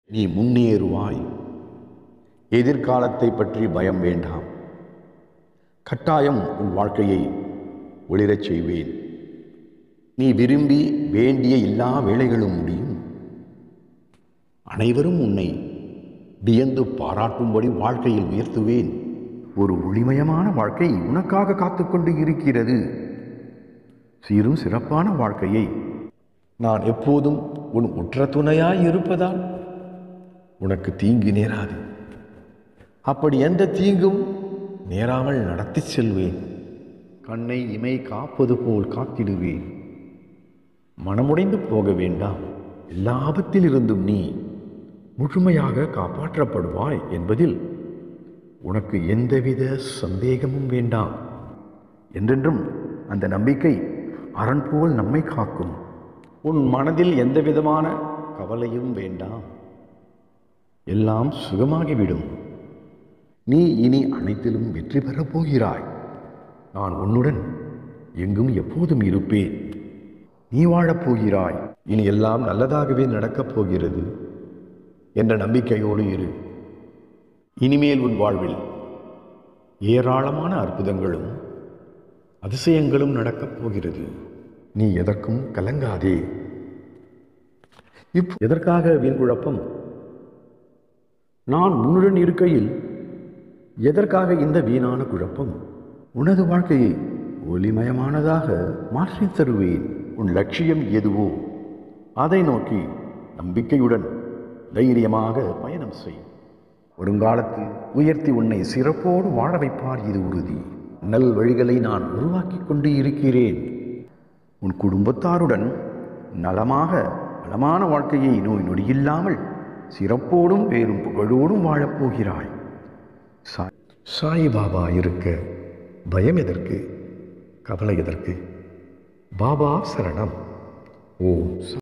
நீ முன்னேறுவாய் எதிர்காலத்தை பற்றி பயம் வேண்டாம் கட்டாயம் உன் வாழ்க்கையை ஒளிரச் செய்வேன் நீ விரும்பி வேண்டிய எல்லா வேலைகளும் முடியும் அனைவரும் உன்னை வியந்து பாராட்டும்படி வாழ்க்கையில் உயர்த்துவேன் ஒரு ஒளிமயமான வாழ்க்கை உனக்காக காத்துக்கொண்டு இருக்கிறது சீரும் சிறப்பான வாழ்க்கையை நான் எப்போதும் உன் உற்ற துணையாய் இருப்பதால் உனக்கு தீங்கு நேராது அப்படி எந்த தீங்கும் நேராமல் நடத்தி செல்வேன் கண்ணை இமை காப்பது போல் காத்திடுவேன் மனமுடைந்து போக வேண்டாம் எல்லா ஆபத்திலிருந்தும் நீ முழுமையாக காப்பாற்றப்படுவாய் என்பதில் உனக்கு எந்தவித சந்தேகமும் வேண்டாம் என்றென்றும் அந்த நம்பிக்கை அரண் போல் நம்மை காக்கும் உன் மனதில் எந்தவிதமான கவலையும் வேண்டாம் எல்லாம் சுகமாகிவிடும் நீ இனி அனைத்திலும் வெற்றி பெறப் போகிறாய் நான் உன்னுடன் எங்கும் எப்போதும் இருப்பேன் நீ வாழப் போகிறாய் இனி எல்லாம் நல்லதாகவே நடக்கப் போகிறது என்ற நம்பிக்கையோடு இரு இனிமேல் உன் வாழ்வில் ஏராளமான அற்புதங்களும் அதிசயங்களும் நடக்கப் போகிறது நீ எதற்கும் கலங்காதே இப் எதற்காக வீண் குழப்பம் நான் உன்னுடன் இருக்கையில் எதற்காக இந்த வீணான குழப்பம் உனது வாழ்க்கையை ஒளிமயமானதாக மாற்றித் தருவேன் உன் லட்சியம் எதுவோ அதை நோக்கி நம்பிக்கையுடன் தைரியமாக பயணம் செய் வருங்காலத்தில் உயர்த்தி உன்னை சிறப்போடு வாழ வைப்பார் இது உறுதி நல் வழிகளை நான் உருவாக்கி கொண்டு இருக்கிறேன் உன் குடும்பத்தாருடன் நலமாக நலமான வாழ்க்கையை நோய் நொடியில்லாமல் சிறப்போடும் பேரும் புகழோடும் வாழப்போகிறாய் சாய் சாய்பாபா இருக்க பயம் எதற்கு கவலை எதற்கு பாபா சரணம் ஓ